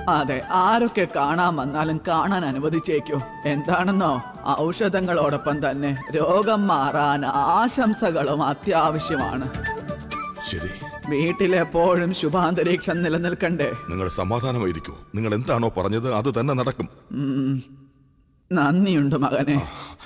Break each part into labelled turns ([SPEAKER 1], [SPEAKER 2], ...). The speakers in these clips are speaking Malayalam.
[SPEAKER 1] അതെ ആരൊക്കെ കാണാൻ വന്നാലും കാണാൻ അനുവദിച്ചേക്കോ എന്താണെന്നോ ഔഷധങ്ങളോടൊപ്പം തന്നെ രോഗം മാറാൻ ആശംസകളും അത്യാവശ്യമാണ്
[SPEAKER 2] ശരി
[SPEAKER 1] വീട്ടിലെപ്പോഴും ശുഭാന്തരീക്ഷം നിലനിൽക്കണ്ടേ
[SPEAKER 2] നിങ്ങൾ സമാധാനമായിരിക്കൂ നിങ്ങൾ എന്താണോ പറഞ്ഞത് അത് തന്നെ നടക്കും
[SPEAKER 1] നന്ദിയുണ്ട് മകനെ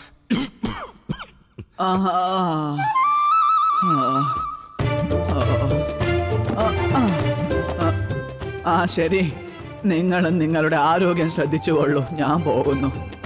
[SPEAKER 1] ആഹാ. ആ. ആ. ആ. ആ. ആ ശരി നിങ്ങളും നിങ്ങളുടെ ആരോഗ്യം ശ്രദ്ധിച്ചുകൊള്ളൂ ഞാൻ പോകുന്നു